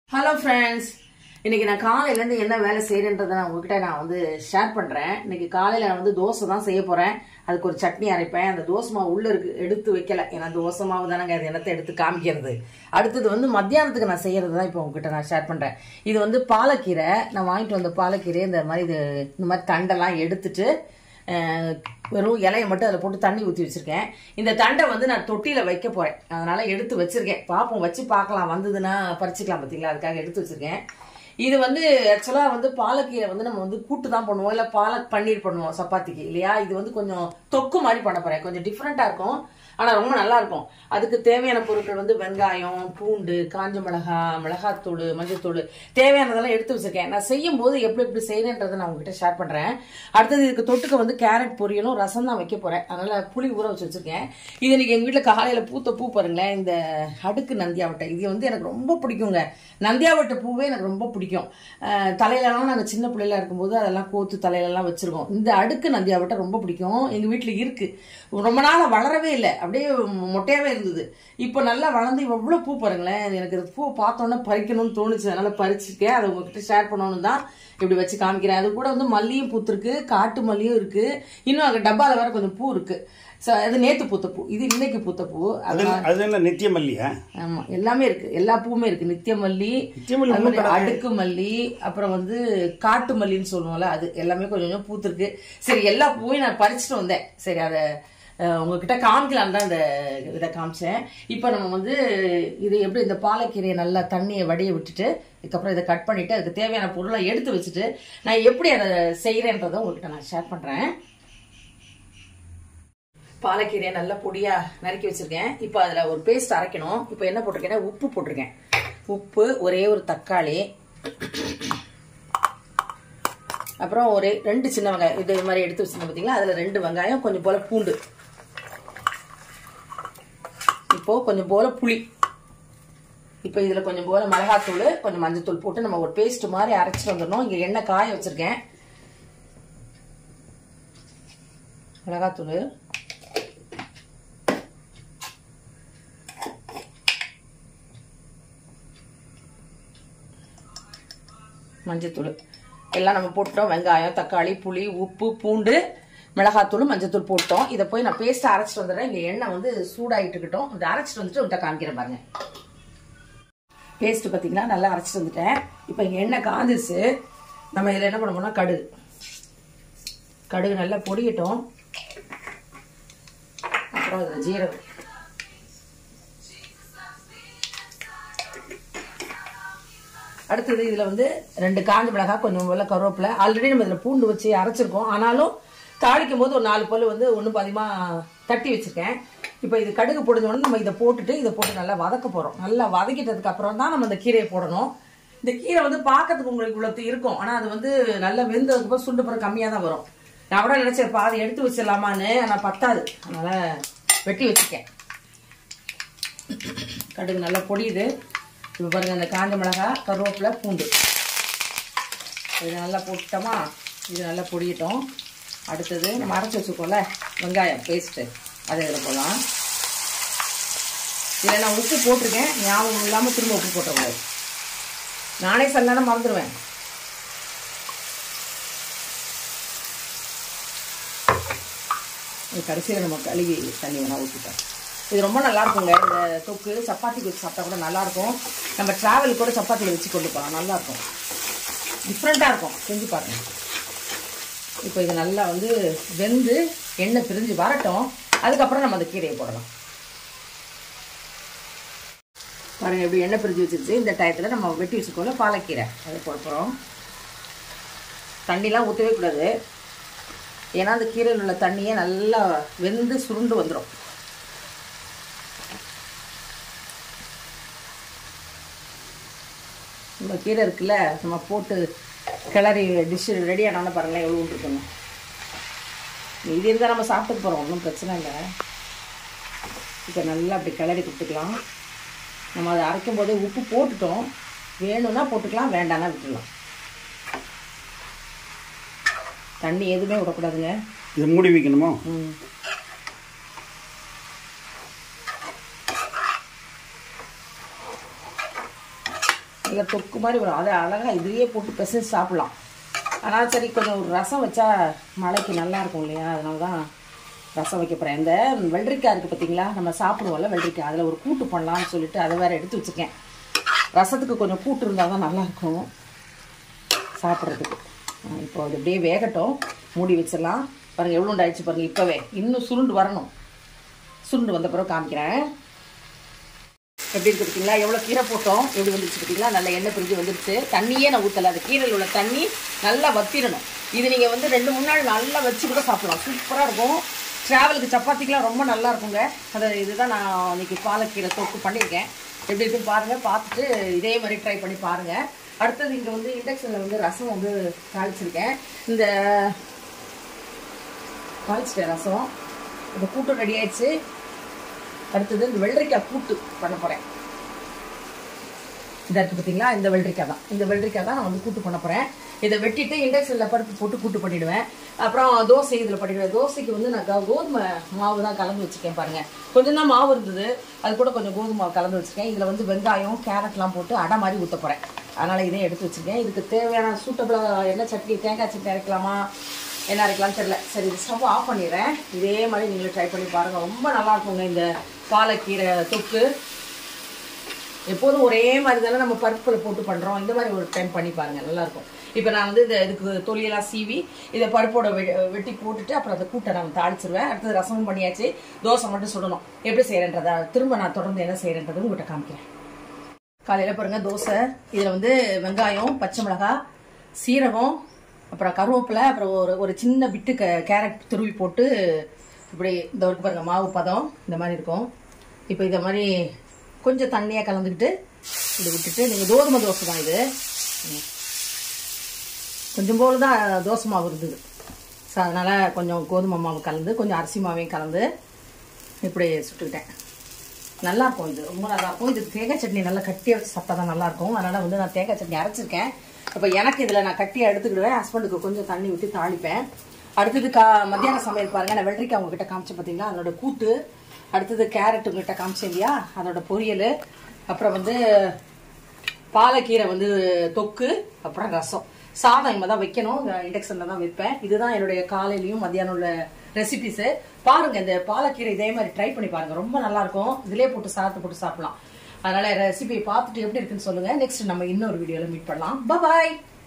Hello friends இன்னைக்கு நான் காலையிலேருந்து என்ன வேலை செய்யறேன்றதை நான் உங்ககிட்ட நான் வந்து ஷேர் பண்ணுறேன் இன்னைக்கு காலையில் நான் வந்து தோசை தான் செய்ய போகிறேன் அதுக்கு ஒரு சட்னி அரைப்பேன் அந்த தோசை மாவு உள்ளே இருக்கு எடுத்து வைக்கல ஏன்னா தோசை மாவு தானங்க அது என்னத்தை எடுத்து காமிக்கிறது அடுத்தது வந்து மத்தியானத்துக்கு நான் செய்யறது தான் இப்போ உங்ககிட்ட நான் ஷேர் பண்ணுறேன் இது வந்து பாலக்கீரை நான் வாங்கிட்டு வந்த பாலக்கீரை இந்த மாதிரி இது இந்த மாதிரி தண்டெல்லாம் எடுத்துட்டு அஹ், வெறும் இலையை மட்டும் அதில் போட்டு தண்ணி ஊற்றி வச்சிருக்கேன் இந்த தண்டை வந்து நான் தொட்டியில் வைக்க போகிறேன் அதனால எடுத்து வச்சிருக்கேன் பார்ப்போம் வச்சு பார்க்கலாம் வந்ததுன்னா பறிச்சுக்கலாம் பார்த்தீங்களா அதுக்காக எடுத்து வச்சிருக்கேன் இது வந்து ஆக்சுவலாக வந்து பாலக்கீரை வந்து நம்ம வந்து கூட்டு தான் பண்ணுவோம் இல்லை பாலக் பன்னீர் பண்ணுவோம் சப்பாத்திக்கு இல்லையா இது வந்து கொஞ்சம் தொக்கு மாதிரி பண்ண போகிறேன் கொஞ்சம் டிஃப்ரெண்ட்டாக இருக்கும் ஆனால் ரொம்ப நல்லா இருக்கும் அதுக்கு தேவையான பொருட்கள் வந்து வெங்காயம் பூண்டு காஞ்ச மிளகா மிளகாத்தூள் மஞ்சத்தூள் தேவையானதெல்லாம் எடுத்து வச்சிருக்கேன் நான் செய்யும் போது எப்படி எப்படி செய்யறேன்றதை நான் உங்ககிட்ட ஷேர் பண்றேன் அடுத்தது இதுக்கு தொட்டுக்க வந்து கேரட் பொரியலும் ரசம் தான் வைக்க போறேன் அதனால புளி ஊற வச்சு வச்சிருக்கேன் இது இன்னைக்கு எங்க வீட்டில் காலையில பூத்த பூ பாருங்களேன் இந்த அடுக்கு நந்தியாவட்டை இது வந்து எனக்கு ரொம்ப பிடிக்குங்க நந்தியாவட்டை பூவே எனக்கு ரொம்ப பிடிக்கும் அஹ் தலையிலலாம் நாங்கள் சின்ன பிள்ளைல இருக்கும்போது அதெல்லாம் கோத்து தலையிலலாம் வச்சிருக்கோம் இந்த அடுக்கு நந்தியாவட்டை ரொம்ப பிடிக்கும் எங்க வீட்டில் இருக்கு ரொம்ப நாள் வளரவே இல்லை அப்படியே மொட்டையாவே இருந்தது இப்போ நல்லா வளர்ந்து எவ்வளோ பூ பாருங்களேன் எனக்கு இந்த பூ பார்த்தோன்னே பறிக்கணும்னு தோணுச்சு அதனால பறிச்சிருக்கேன் அதை உங்ககிட்ட ஷேர் பண்ணணும்னு தான் இப்படி வச்சு காமிக்கிறேன் அது கூட வந்து மல்லியும் பூத்திருக்கு காட்டு மல்லியும் இருக்கு இன்னும் அங்கே டப்பால வேற கொஞ்சம் பூ இருக்கு ஸோ அது நேத்து பூத்த பூ இது இன்னைக்கு பூத்த பூ அது அது என்ன நித்திய மல்லியா ஆமா எல்லாமே இருக்கு எல்லா பூவுமே இருக்கு நித்திய மல்லி நித்திய மல்லி அது மாதிரி அடுக்கு மல்லி அப்புறம் வந்து காட்டு மல்லின்னு சொல்லுவோம்ல அது எல்லாமே கொஞ்சம் கொஞ்சம் பூத்திருக்கு சரி எல்லா பூவையும் நான் பறிச்சுட்டு வந்தேன் சரி அதை அஹ், உங்ககிட்ட காமிக்கலாம் தான் இந்த இதை காமிச்சேன் இப்போ நம்ம வந்து இது எப்படி இந்த பாலக்கீரையை நல்லா தண்ணியை வடிய விட்டுட்டு இதுக்கப்புறம் இதை கட் பண்ணிட்டு அதுக்கு தேவையான பொருளை எடுத்து வச்சுட்டு நான் எப்படி அதை செய்யறேன்றதை உங்ககிட்ட நான் ஷேர் பண்றேன் பாலக்கீரையை நல்லா பொடியா நறுக்கி வச்சிருக்கேன் இப்போ அதுல ஒரு பேஸ்ட் அரைக்கணும் இப்போ என்ன போட்டிருக்கேன்னா உப்பு போட்டிருக்கேன் உப்பு ஒரே ஒரு தக்காளி அப்புறம் ஒரு ரெண்டு சின்ன வெங்காயம் இது மாதிரி எடுத்து வச்சிருந்தோம் பார்த்தீங்களா அதுல ரெண்டு வெங்காயம் கொஞ்சம் போல பூண்டு இப்போ கொஞ்சம் போல புளி இப்போ இதுல கொஞ்சம் போல மிளகாத்தூள் கொஞ்சம் மஞ்சத்தூள் போட்டு நம்ம ஒரு பேஸ்ட் மாதிரி அரைச்சிட்டு வந்துடணும் இங்க எண்ணெய் காய வச்சிருக்கேன் மிளகாத்தூள் மஞ்சத்தூள் எல்லாம் நம்ம போட்டோம் வெங்காயம் தக்காளி புளி உப்பு பூண்டு மிளகாத்தூள் மஞ்சத்தூள் போட்டோம் இதை போய் நான் பேஸ்ட் அரைச்சிட்டு வந்துடுறேன் இங்கே எண்ணெய் வந்து சூடாயிட்டு இருக்கட்டும் இதை அரைச்சிட்டு வந்துட்டு உங்கள்கிட்ட காமிக்கிறேன் பாருங்க பேஸ்ட் பார்த்தீங்கன்னா நல்லா அரைச்சிட்டு வந்துட்டேன் இப்போ இங்கே எண்ணெய் காந்துச்சு நம்ம இதில் என்ன பண்ண போனால் கடுகு கடுகு நல்லா பொடியட்டும் அப்புறம் அதில் ஜீரகம் அடுத்தது இதில் வந்து ரெண்டு காஞ்ச மிளகாய் கொஞ்சம் போல கருவேப்பிலை ஆல்ரெடி நம்ம இதில் பூண்டு வச்சு அரைச்சிருக்கோம் ஆனாலும் தாளிக்கும் போது ஒரு நாலு பல் வந்து ஒன்றும் பாதியமாக தட்டி வச்சிருக்கேன் இப்போ இது கடுகு பொடிஞ்ச உடனே நம்ம இதை போட்டுட்டு இதை போட்டு நல்லா வதக்க போகிறோம் நல்லா வதக்கிட்டதுக்கு அப்புறம் தான் நம்ம இந்த கீரையை போடணும் இந்த கீரை வந்து பார்க்கறதுக்கு உங்களுக்கு இவ்வளவு இருக்கும் ஆனால் அது வந்து நல்லா வெந்ததுக்கு அப்புறம் சுண்டு பிறகு கம்மியாக தான் வரும் நான் கூட நினைச்சேன் பாதி எடுத்து வச்சிடலாமான்னு ஆனால் பத்தாது அதனால வெட்டி வச்சுக்கேன் கடுகு நல்லா பொடியுது இப்போ பாருங்க அந்த காஞ்ச மிளகாய் கருவேப்பிலை பூண்டு இது நல்லா போட்டுட்டோமா இது நல்லா பொடியட்டும் அடுத்தது நம்ம அரைச்சி வச்சுக்கோல வெங்காயம் பேஸ்ட்டு அதை இதில் போடலாம் இதில் நான் உப்பு போட்டிருக்கேன் ஞாபகம் இல்லாமல் திரும்ப உப்பு போட்டக்கூடாது நானே சில நேரம் மறந்துடுவேன் இது கடைசியில் நம்ம கழுவி தண்ணி வேணால் ஊற்றிட்டோம் இது ரொம்ப நல்லா இருக்குங்க இந்த தொக்கு சப்பாத்திக்கு வச்சு சாப்பிட்டா கூட நல்லா இருக்கும் நம்ம டிராவல் கூட சப்பாத்தியில் வச்சு கொண்டு போகலாம் நல்லா இருக்கும் டிஃப்ரெண்ட்டாக இருக்கும் செஞ்சு பாருங்க இப்போ இது நல்லா வந்து வெந்து எண்ணெய் பிரிஞ்சு வரட்டும் அதுக்கப்புறம் நம்ம அந்த கீரையை போடலாம் பாருங்க எப்படி எண்ணெய் பிரிஞ்சு வச்சிருச்சு இந்த டயத்தில் நம்ம வெட்டி வச்சுக்கோல பாலக்கீரை அதை போட போகிறோம் தண்ணிலாம் ஊற்றவே கூடாது ஏன்னா அந்த கீரையில் உள்ள தண்ணியே நல்லா வெந்து சுருண்டு வந்துடும் இந்த கீரை இருக்குல்ல நம்ம போட்டு கிளறி டிஷ்ஷு ரெடி ஆனோன்னு பாருங்களேன் எவ்வளோ இருக்குங்க இது இருந்தால் நம்ம சாப்பிட்டு போகிறோம் ஒன்றும் பிரச்சனை இல்லை இப்போ நல்லா அப்படி கிளறி கொடுத்துக்கலாம் நம்ம அதை அரைக்கும் போதே உப்பு போட்டுட்டோம் வேணும்னா போட்டுக்கலாம் வேண்டாம்னா விட்டுடலாம் தண்ணி எதுவுமே விடக்கூடாதுங்க இதை மூடி வைக்கணுமோ ம் நல்ல தொக்கு மாதிரி வரும் அதை அழகாக இதுலேயே போட்டு பிசைஞ்சு சாப்பிடலாம் ஆனால் சரி கொஞ்சம் ஒரு ரசம் வச்சா மழைக்கு நல்லா இருக்கும் இல்லையா அதனால தான் ரசம் வைக்க போகிறேன் இந்த வெள்ளரிக்காய் இருக்குது பார்த்தீங்களா நம்ம சாப்பிடுவோம்ல வெள்ளரிக்காய் அதில் ஒரு கூட்டு பண்ணலாம்னு சொல்லிட்டு அதை வேறு எடுத்து வச்சுருக்கேன் ரசத்துக்கு கொஞ்சம் கூட்டு இருந்தால் தான் நல்லாயிருக்கும் சாப்பிட்றதுக்கு இப்போ அது அப்படியே வேகட்டும் மூடி வச்சிடலாம் பாருங்கள் எவ்வளோ ஆயிடுச்சு பாருங்கள் இப்போவே இன்னும் சுருண்டு வரணும் சுருண்டு வந்த பிறகு காமிக்கிறேன் எப்படி இருக்கு பார்த்தீங்களா எவ்வளோ கீரை போட்டோம் எப்படி வந்துருச்சு பார்த்தீங்களா நல்ல எண்ணெய் பிரிஞ்சு வந்துருச்சு தண்ணியே நான் ஊற்றலை அது கீரையில் உள்ள தண்ணி நல்லா வத்திரணும் இது நீங்கள் வந்து ரெண்டு மூணு நாள் நல்லா வச்சு கூட சாப்பிடலாம் சூப்பராக இருக்கும் ட்ராவலுக்கு சப்பாத்திக்கெலாம் ரொம்ப நல்லா இருக்குங்க அது இதுதான் நான் இன்னைக்கு பாலக்கீரை தொக்கு பண்ணியிருக்கேன் எப்படி இருக்குன்னு பாருங்கள் பார்த்துட்டு இதே மாதிரி ட்ரை பண்ணி பாருங்கள் அடுத்தது இங்கே வந்து இண்டக்ஷனில் வந்து ரசம் வந்து தாளிச்சிருக்கேன் இந்த தாளிச்சிட்டேன் ரசம் இந்த கூட்டம் ரெடி ஆயிடுச்சு அடுத்தது இந்த வெள்ளரிக்காய் கூட்டு பண்ண போகிறேன் இதாக இருக்குது பார்த்தீங்களா இந்த வெள்ளரிக்காய் தான் இந்த வெள்ளரிக்காய் தான் நான் வந்து கூட்டு பண்ண போகிறேன் இதை வெட்டிட்டு இண்டக்ஷனில் பருப்பு போட்டு கூட்டு பண்ணிடுவேன் அப்புறம் தோசை இதில் பண்ணிடுவேன் தோசைக்கு வந்து நான் கோ- கோதுமை மாவு தான் கலந்து வச்சுருக்கேன் பாருங்கள் கொஞ்சம் தான் மாவு இருந்தது அது கூட கொஞ்சம் கோதுமை மாவு கலந்து வச்சுருக்கேன் இதில் வந்து வெங்காயம் கேரட்லாம் போட்டு அடை மாதிரி ஊற்ற போகிறேன் அதனால் இதையும் எடுத்து வச்சுருக்கேன் இதுக்கு தேவையான சூட்டபிளாக என்ன சட்னி தேங்காய் சட்னி அரைக்கலாமா என்ன அரைக்கலாம்னு தெரியல சரி இது ஸ்டவ் ஆஃப் பண்ணிடுறேன் இதே மாதிரி நீங்களும் ட்ரை பண்ணி பாருங்கள் ரொம்ப நல்லா இருக்குங்க இந்த பாலக்கீரை தொக்கு எப்போதும் ஒரே மாதிரி தானே நம்ம பருப்பில் போட்டு பண்ணுறோம் இந்த மாதிரி ஒரு டைம் பண்ணி பாருங்கள் நல்லாயிருக்கும் இப்போ நான் வந்து இந்த இதுக்கு தொலியெல்லாம் சீவி இதை பருப்போட வெ- வெட்டி போட்டுட்டு அப்புறம் அதை கூட்டை நான் தாளிச்சிருவேன் அடுத்தது ரசமும் பண்ணியாச்சு தோசை மட்டும் சுடணும் எப்படி செய்கிறேன்றதா திரும்ப நான் தொடர்ந்து என்ன செய்கிறேன்றது உங்கள்கிட்ட காமிக்கிறேன் காலையில் பாருங்க தோசை இதில் வந்து வெங்காயம் பச்சை மிளகாய் சீரகம் அப்புறம் கருவேப்பிலை அப்புறம் ஒரு ஒரு சின்ன பிட்டு க கேரட் துருவி போட்டு இப்படி இந்த இருக்கு பாருங்க மாவு பதம் இந்த மாதிரி இருக்கும் இப்போ இதை மாதிரி கொஞ்சம் தண்ணியாக கலந்துக்கிட்டு இப்படி விட்டுட்டு நீங்கள் கோதுமை தோசை தான் இது ம். கொஞ்சம் போல தான் தோசை மாவு இருந்தது ஸோ அதனால் கொஞ்சம் கோதுமை மாவு கலந்து கொஞ்சம் அரிசி மாவையும் கலந்து இப்படி சுட்டுக்கிட்டேன் நல்லா இருக்கும் இது ரொம்ப நல்லா இருக்கும் இது தேங்காய் சட்னி நல்லா கட்டியாக வச்சு சாப்பிட்டா தான் நல்லா இருக்கும் அதனால வந்து நான் தேங்காய் சட்னி அரைச்சிருக்கேன் இப்போ எனக்கு இதில் நான் கட்டியாக எடுத்துக்கிடுவேன் ஹஸ்பண்டுக்கு கொஞ்சம் தண்ணி விட்டு தாளிப்பேன் அடுத்தது கா மத்தியான சமையல் பாருங்க நான் வெள்ளரிக்காய் உங்ககிட்ட காமிச்சேன் பார்த்தீங்களா அதோட கூட்டு அடுத்தது கேரட் உங்ககிட்ட காமிச்சேன் இல்லையா அதோட பொரியல் அப்புறம் வந்து பாலக்கீரை வந்து தொக்கு அப்புறம் ரசம் சாதம் இனிமே தான் வைக்கணும் இண்டக்ஷனில் தான் வைப்பேன் இதுதான் என்னுடைய காலையிலையும் மத்தியானம் உள்ள ரெசிபிஸு பாருங்க இந்த பாலக்கீரை இதே மாதிரி ட்ரை பண்ணி பாருங்க ரொம்ப நல்லா இருக்கும் இதிலே போட்டு சாதத்தை போட்டு சாப்பிடலாம் அதனால ரெசிபியை பார்த்துட்டு எப்படி இருக்குன்னு சொல்லுங்க நெக்ஸ்ட் நம்ம இன்னொரு வீடியோவில் மீட் பண்ணலாம் பாய்